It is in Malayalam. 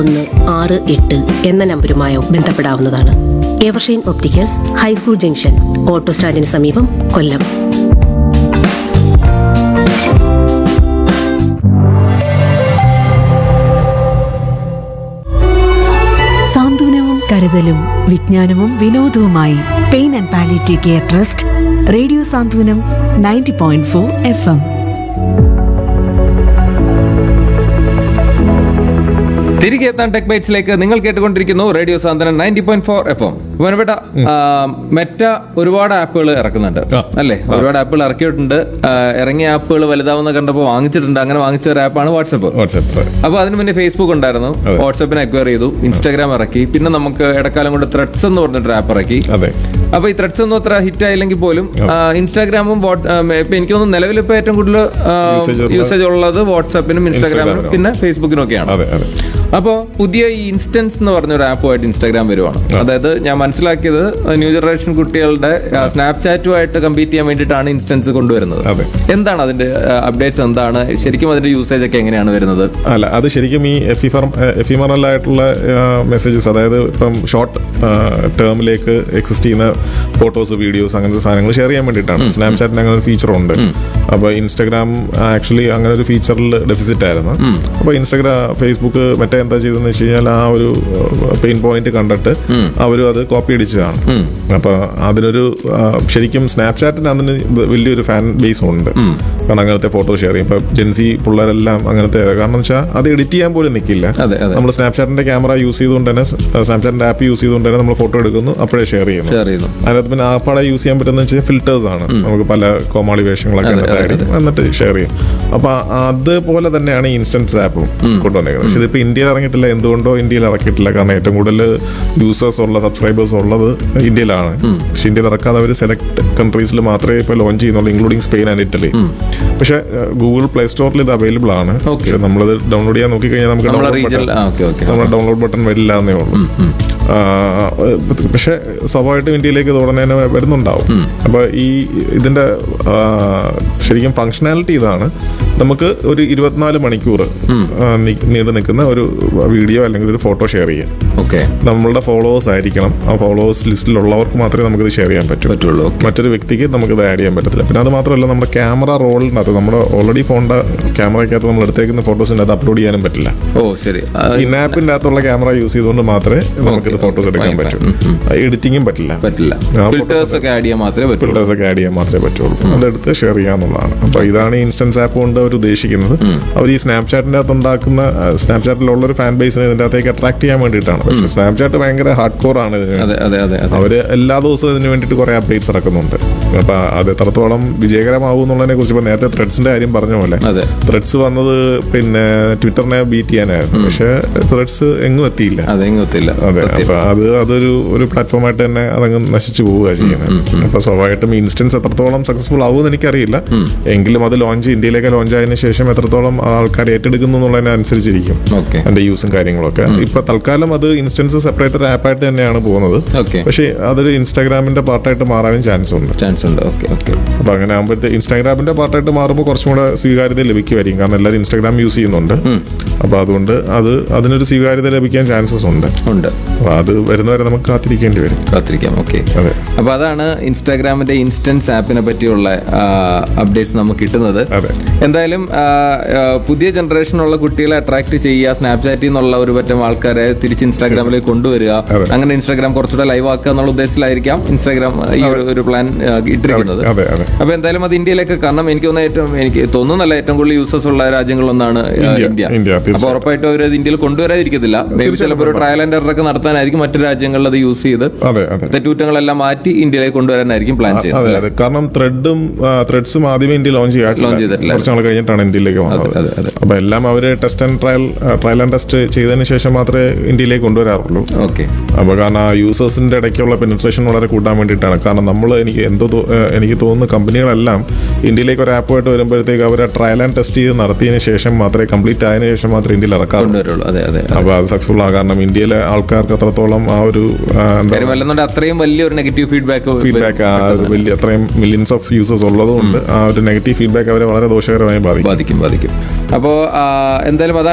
ഒന്ന് ആറ് എട്ട് എന്ന നമ്പരുമായോ ബന്ധപ്പെടാവുന്നതാണ് Evershine opticals high school junction auto സ്റ്റാൻഡിന് സമീപം കൊല്ലം സാന്ത്വനവും കരുതലും വിജ്ഞാനവും വിനോദവുമായി pain and palliative care trust radio Santhwanam ninety point four F M തിരികെ എത്താൻ ടെക് ബൈറ്റ്സിലേക്ക് നിങ്ങൾ കേട്ടുകൊണ്ടിരിക്കുന്നു radio Santhwanam ninety point four F M വനപ്പെട്ട മെറ്റ ഒരുപാട് ആപ്പുകൾ ഇറക്കുന്നുണ്ട് ആ. അല്ലേ ഒരുപാട് ആപ്പുകൾ ഇറക്കിയിട്ടുണ്ട് ആ, ഇറങ്ങിയ ആപ്പുകൾ വലുതാവുന്ന കണ്ടപ്പോൾ വാങ്ങിച്ചിട്ടുണ്ട് അങ്ങനെ വാങ്ങിച്ച ഒരു ആപ്പാണ് വാട്സപ്പ് വാട്സാപ്പ് അപ്പൊ അതിന് മുന്നേ ഫേസ്ബുക്ക് ഉണ്ടായിരുന്നു അതെ. വാട്സപ്പിനെ അക്വയർ ചെയ്തു ഇൻസ്റ്റാഗ്രാം ഇറക്കി പിന്നെ നമുക്ക് ഇടക്കാലം കൊണ്ട് ത്രെഡ്സ് എന്ന് പറഞ്ഞിട്ട് ആപ്പ് ഇറക്കി അതെ അപ്പൊ ഈ ത്രെഡ്സ് ഒന്നും അത്ര ഹിറ്റ് ആയില്ലെങ്കിൽ പോലും ആ, ഇൻസ്റ്റാഗ്രാമും വാട്ട്- ആ, ഇപ്പൊ എനിക്ക് തോന്നുന്നു നിലവിൽ ഇപ്പൊ ഏറ്റവും കൂടുതൽ Usage ഉള്ള- യൂസേജ് ഉള്ളത് വാട്സാപ്പിനും ഇൻസ്റ്റാഗ്രാമിനും Instagram. പിന്നെ ഫേസ്ബുക്കിനും ഒക്കെയാണ് അതെ അതെ അപ്പോൾ പുതിയ ഈ ഇൻസ്റ്റൻസ് എന്ന് പറഞ്ഞ ഒരു ആപ്പുമായിട്ട് ഇൻസ്റ്റാഗ്രാം വരുവാണ് അതായത് ഞാൻ മനസ്സിലാക്കിയത് ന്യൂ ജനറേഷൻ കുട്ടികളുടെ സ്നാപ്ചാറ്റുമായിട്ട് കമ്പീറ്റ് ചെയ്യാൻ വേണ്ടിയിട്ടാണ് ഇൻസ്റ്റൻസ് കൊണ്ടുവരുന്നത് അതെ. എന്താണ് അതിന്റെ അപ്ഡേറ്റ്സ് എന്താണ് ശരിക്കും അതിന്റെ യൂസേജ് ഒക്കെ എങ്ങനെയാണ് വരുന്നത് അല്ല അത് ശരിക്കും ഈ എഫിഫർ എഫിമറൽ ആയിട്ടുള്ള മെസ്സേജസ് അതായത് ഇപ്പം ഷോർട്ട് ടേമിലേക്ക് എക്സിസ്റ്റ് ചെയ്യുന്ന ഫോട്ടോസ് വീഡിയോസ് അങ്ങനത്തെ സാധനങ്ങൾ ഷെയർ ചെയ്യാൻ വേണ്ടിയിട്ടാണ് സ്നാപ്ചാറ്റിന് അങ്ങനെ ഒരു ഫീച്ചർ ഉണ്ട് അപ്പോൾ ഇൻസ്റ്റാഗ്രാം ആക്ച്വലി അങ്ങനെ ഒരു ഫീച്ചറിൽ ഡെഫിസിറ്റ് ആയിരുന്നു അപ്പോൾ ഇൻസ്റ്റാഗ്രാം ഫേസ്ബുക്ക് മറ്റേ എന്താ ചെയ്തതെന്ന് വെച്ച് കഴിഞ്ഞാൽ ആ ഒരു പെയിൻ പോയിന്റ് കണ്ടിട്ട് അവരും അത് കോപ്പി അടിച്ചതാണ് അപ്പോൾ അതിനൊരു ആ, ശരിക്കും സ്നാപ്ചാറ്റിന് അതിന് വലിയൊരു ഫാൻ ബേസ് ഉണ്ട് കാരണം അങ്ങനത്തെ ഫോട്ടോ ഷെയർ ചെയ്യും ഇപ്പൊ ജെൻസി പിള്ളേരെല്ലാം അങ്ങനത്തെ കാരണം വെച്ചാൽ അത് എഡിറ്റ് ചെയ്യാൻ പോലും നിൽക്കില്ല അതെ, അതെ. നമ്മൾ സ്നാപ്ചാറ്റിന്റെ ക്യാമറ യൂസ് ചെയ്തുകൊണ്ട് തന്നെ സ്നാപ്ചാറ്റിന്റെ ആപ്പ് യൂസ് ചെയ്തുകൊണ്ട് തന്നെ നമ്മൾ ഫോട്ടോ എടുക്കുന്നു അപ്പോഴേ ഷെയർ ചെയ്യുന്നു ഷെയർ ചെയ്യുന്നു അതിനകത്ത് പിന്നെ ആപ്പാടെ യൂസ് ചെയ്യാൻ പറ്റുന്ന വെച്ചാൽ ഫിൽറ്റേഴ്സ് ആണ് നമുക്ക് പല കോമാളി വേഷങ്ങളൊക്കെ അതെ, അതിനകത്ത് അതെ, add ചെയ്യും. എന്നിട്ട് ഷെയർ ചെയ്യും അപ്പൊ അതുപോലെ തന്നെയാണ് ഈ ഇൻസ്റ്റൻസ് ആപ്പും കൊണ്ടുവന്നേക്കുന്നത് പക്ഷെ ഇതിപ്പോ ഇന്ത്യയിൽ ഇറങ്ങിയിട്ടില്ല എന്തുകൊണ്ടോ ഇന്ത്യയിൽ ഇറക്കിയിട്ടില്ല കാരണം ഏറ്റവും കൂടുതൽ യൂസേഴ്സ് ഉള്ള സബ്സ്ക്രൈബേഴ്സ് ഉള്ളത് ഇന്ത്യയിലാണ് പക്ഷെ ഇന്ത്യയിൽ ഇറക്കാതെ അവർ സെലക്ട് കൺട്രീസിൽ മാത്രമേ ഇപ്പോൾ ലോഞ്ച് ചെയ്യുന്നുള്ളൂ ഇൻക്ലൂഡിങ് സ്പെയിൻ ആൻഡ് ഇറ്റലി പക്ഷെ ഗൂഗിൾ പ്ലേ സ്റ്റോറിൽ ഇത് അവൈലബിൾ ആണ് Okay. പക്ഷെ നമ്മളത് ഡൗൺലോഡ് ചെയ്യാൻ നോക്കിക്കഴിഞ്ഞാൽ നമുക്ക് നമ്മളെ download റീജിയൽ button- ആ ഓക്കെ ഓക്കെ നമ്മുടെ ഡൗൺലോഡ് ബട്ടൺ വരില്ല എന്നേ ഉള്ളൂ ആ, പക്ഷെ സ്വാഭാവികമായിട്ടും ഇന്ത്യയിലേക്ക് ഇത് ഉടനെ തന്നെ വരുന്നുണ്ടാവും അപ്പൊ ഈ ഇതിന്റെ ആ, ശരിക്കും ഫങ്ഷനാലിറ്റി ഇതാണ് നമുക്ക് ഒരു ഇരുപത്തിനാല് മണിക്കൂർ ആ, നി- നീണ്ടു നിൽക്കുന്ന ഒരു വീഡിയോ അല്ലെങ്കിൽ ഒരു ഫോട്ടോ ഷെയർ ചെയ്യാം ഓക്കെ നമ്മളുടെ ഫോളോവേഴ്സ് ആയിരിക്കണം ആ ഫോളോവേഴ്സ് ലിസ്റ്റിലുള്ളവർക്ക് മാത്രമേ നമുക്കിത് ഷെയർ ചെയ്യാൻ പറ്റൂ പറ്റുള്ളൂ ഓക്കെ മറ്റൊരു വ്യക്തിക്ക് നമുക്കിത് ആഡ് ചെയ്യാൻ പറ്റത്തില്ല പിന്നെ അത് മാത്രമല്ല നമ്മുടെ ക്യാമറ റോളിനകത്ത് നമ്മുടെ ഓൾറെഡി ഫോണിന്റെ ക്യാമറയ്ക്കകത്ത് നമ്മൾ എടുത്തേക്കുന്ന ഫോട്ടോസിൻ്റെ അത് അപ്ലോഡ് ചെയ്യാനും പറ്റില്ല ഓ ശരി ആ, ഇനാപ്പിന്റെ അകത്തുള്ള ക്യാമറ യൂസ് ചെയ്തുകൊണ്ട് മാത്രമേ നമുക്കിത് Okay, ഫോട്ടോസ് okay, എടുക്കാൻ fine, പറ്റൂ fine. എഡിറ്റിംഗും പറ്റില്ല പറ്റില്ല ആ, ഫിൽറ്റേഴ്സ് ഒക്കെ ആഡ് ചെയ്യാൻ മാത്രമേ പറ്റുള്ളൂ ഫിൽറ്റേഴ്സ് ഒക്കെ ആഡ് ചെയ്യാൻ മാത്രമേ പറ്റുള്ളൂ അതെടുത്ത് ഷെയർ ചെയ്യാന്നുള്ളതാണ് അപ്പൊ ഇതാണ് ഈ ഇൻസ്റ്റൻസ് ആപ്പ് കൊണ്ട് അവർ ഉദ്ദേശിക്കുന്നത് അവർ ഈ സ്നാപ്ചാറ്റിന്റെ അകത്ത് ഉണ്ടാക്കുന്ന സ്നാപ്ചാറ്റിലുള്ള ഒരു ഫാൻ ബേസിനെ ഇതിന്റെ അകത്തേക്ക് അട്രാക്ട് ചെയ്യാൻ വേണ്ടിയിട്ടാണ് പക്ഷേ സ്നാപ്ചാറ്റ് ഭയങ്കര ഹാർഡ് കോർ ആണ് ഇതിന് അതെ അതെ അതെ അതെ അവര് എല്ലാ ദിവസവും ഇതിന് വേണ്ടിയിട്ട് കുറെ അപ്ഡേറ്റ്സ് ഇറക്കുന്നുണ്ട് അപ്പൊ അത് എത്രത്തോളം വിജയകരമാകും എന്നുള്ളതിനെ കുറിച്ച് ഇപ്പൊ നേരത്തെ ത്രെഡ്സിന്റെ കാര്യം പറഞ്ഞ പോലെ അതെ ത്രെഡ്സ് വന്നത് പിന്നെ ട്വിറ്ററിനെ ബീറ്റ് ചെയ്യാനായിരുന്നു പക്ഷെ ത്രെഡ്സ് എങ്ങും എത്തിയില്ല അതെങ്ങും ഒത്തില്ല അതെ അപ്പൊ അത് അതൊരു ഒരു പ്ലാറ്റ്ഫോമായിട്ട് തന്നെ അതങ്ങ് നശിച്ചു പോവുക ചെയ്യുന്നത് അപ്പൊ സ്വാഭാവികമായിട്ടും ഇൻസ്റ്റൻസ് എത്രത്തോളം സക്സസ്ഫുൾ ആവുമെന്ന് എനിക്കറിയില്ല എങ്കിലും അത് ലോഞ്ച് ഇന്ത്യയിലേക്ക് ലോഞ്ച് ആയതിനു ശേഷം എത്രത്തോളം ആൾക്കാർ ഏറ്റെടുക്കുന്നു എന്നുള്ളതിനെ അനുസരിച്ചിരിക്കും ഓക്കെ അതിന്റെ യൂസും കാര്യങ്ങളൊക്കെ ഇപ്പൊ തൽക്കാലം അത് ഇൻസ്റ്റൻസ് സെപ്പറേറ്റഡ് ആപ്പായിട്ട് തന്നെയാണ് പോകുന്നത് ഓക്കെ പക്ഷേ അതൊരു ഇൻസ്റ്റാഗ്രാമിന്റെ പാർട്ടായിട്ട് മാറാനും ചാൻസ് ഉണ്ട് ചാൻസ് ഉണ്ട് ഓക്കെ ഓക്കെ അപ്പൊ അങ്ങനെ ആകുമ്പോഴത്തെ ഇൻസ്റ്റാഗ്രാമിന്റെ പാർട്ടായിട്ട് മാറുമ്പോൾ കുറച്ചും കൂടെ സ്വീകാര്യത ലഭിക്കുമായിരിക്കും കാരണം എല്ലാവരും ഇൻസ്റ്റാഗ്രാം യൂസ് ചെയ്യുന്നുണ്ട് അപ്പൊ അതുകൊണ്ട് അത് അതിനൊരു സ്വീകാര്യത ലഭിക്കാൻ ചാൻസസ് ഉണ്ട് ഉണ്ട് അപ്പൊ അത് വരുന്നവരെ നമുക്ക് കാത്തിരിക്കേണ്ടി വരും കാത്തിരിക്കാം ഓക്കെ അതെ അപ്പൊ അതാണ് ഇൻസ്റ്റാഗ്രാമിന്റെ ഇൻസ്റ്റൻസ് ആപ്പിനെ പറ്റിയുള്ള അപ്ഡേറ്റ്സ് നമുക്ക് കിട്ടുന്നത് അതെ എന്തായാലും ആ, ആ, പുതിയ ജനറേഷനുള്ള കുട്ടികളെ അട്രാക്ട് ചെയ്യുക സ്നാപ്ചാറ്റിൽ നിന്നുള്ള ഒരു പറ്റം ആൾക്കാരെ തിരിച്ച് ഇൻസ്റ്റാഗ്രാമിലേക്ക് കൊണ്ടുവരിക അതെ. അങ്ങനെ ഇൻസ്റ്റാഗ്രാം കുറച്ചുകൂടെ ലൈവ് ആക്കുക എന്നുള്ള ഉദ്ദേശത്തിലായിരിക്കാം ഇൻസ്റ്റാഗ്രാം ഈ ഒരു- ഒരു പ്ലാൻ ഇട്ടിരിക്കുന്നത് അതെ അതെ അപ്പൊ എന്തായാലും അത് ഇന്ത്യയിലേക്ക് കാരണം എനിക്ക് തോന്നുന്ന ഏറ്റവും എനിക്ക് തോന്നുന്നല്ല ഏറ്റവും കൂടുതൽ യൂസേഴ്സ് ഉള്ള രാജ്യങ്ങളൊന്നാണ് ആ, ഇന്ത്യ, ഇന്ത്യ ഇന്ത്യ, തീർച്ചയായും. അപ്പൊ ഉറപ്പായിട്ടും അവർ അത് ഇന്ത്യയിൽ കൊണ്ടുവരാതിരിക്കത്തില്ല Maybe ചിലപ്പോൾ ഒരു ട്രയൽ ആൻഡ് എറർ ഒക്കെ നടത്താനായിരിക്കും മറ്റു രാജ്യങ്ങളിൽ അത് യൂസ് ചെയ്ത് അതെ അതെ തെറ്റുകുറ്റങ്ങളെല്ലാം മാറ്റി ഇന്ത്യയിലേക്ക് കൊണ്ടുവരാനായിരിക്കും പ്ലാൻ അതെ ചെയ്യുന്നത് അതെ കാരണം ത്രെഡും ത്രെഡ്സും ആദ്യമേ ഇന്ത്യ ലോഞ്ച് Launch ചെയ്തിട്ടില്ല. കുറച്ച് നാൾ കഴിഞ്ഞിട്ടാണ് ഇന്ത്യയിലേക്ക് വന്നത് അതെ, അതെ. അപ്പൊ എല്ലാം അവര് test and trial trial and test ചെയ്തതിന് ശേഷം മാത്രമേ ഇന്ത്യയിലേക്ക് കൊണ്ടുവരാറുള്ളൂ ഓക്കെ അപ്പോൾ കാരണം ആ യൂസേഴ്സിന്റെ ഇടയ്ക്കുള്ള പെനിട്രേഷൻ വളരെ കൂട്ടാൻ വേണ്ടിയിട്ടാണ് കാരണം നമ്മൾ എനിക്ക് എന്തോ തോ- ഏഹ് എനിക്ക് തോന്നുന്നു കമ്പനികളെല്ലാം ഇന്ത്യയിലേക്ക് ഒരു ആപ്പുമായിട്ട് വരുമ്പോഴത്തേക്ക് അവർ ട്രയൽ ആൻഡ് ടെസ്റ്റ് ചെയ്ത് നടത്തിയതിന് ശേഷം മാത്രമേ കംപ്ലീറ്റ് ആയതിനു ശേഷം മാത്രമേ ഇന്ത്യയിൽ ഇറക്കാറുള്ളൂ കൊണ്ടുവരുള്ളൂ അതെ അതെ അപ്പോൾ അത് സക്സസ്ഫുൾ ആകാം കാരണം ഇന്ത്യയിലെ ആൾക്കാർക്ക് അത്രത്തോളം ആ ഒരു ആ, എന്താ കാര്യം വല്ലെന്നുണ്ട് അത്രയും വലിയൊരു നെഗറ്റീവ് ഫീഡ്ബാക്ക് ഫീഡ്ബാക്ക് ആ ഒരു വലിയ അത്രയും മില്യൻസ് ഓഫ് യൂസേഴ്സ് ഉള്ളതുകൊണ്ട് ആ ഒരു നെഗറ്റീവ് ഫീഡ്ബാക്ക് അവരെ വളരെ ദോഷകരമായി ബാധിക്കും ബാധിക്കും ബാധിക്കും അപ്പോൾ എന്തായാലും അതാണ്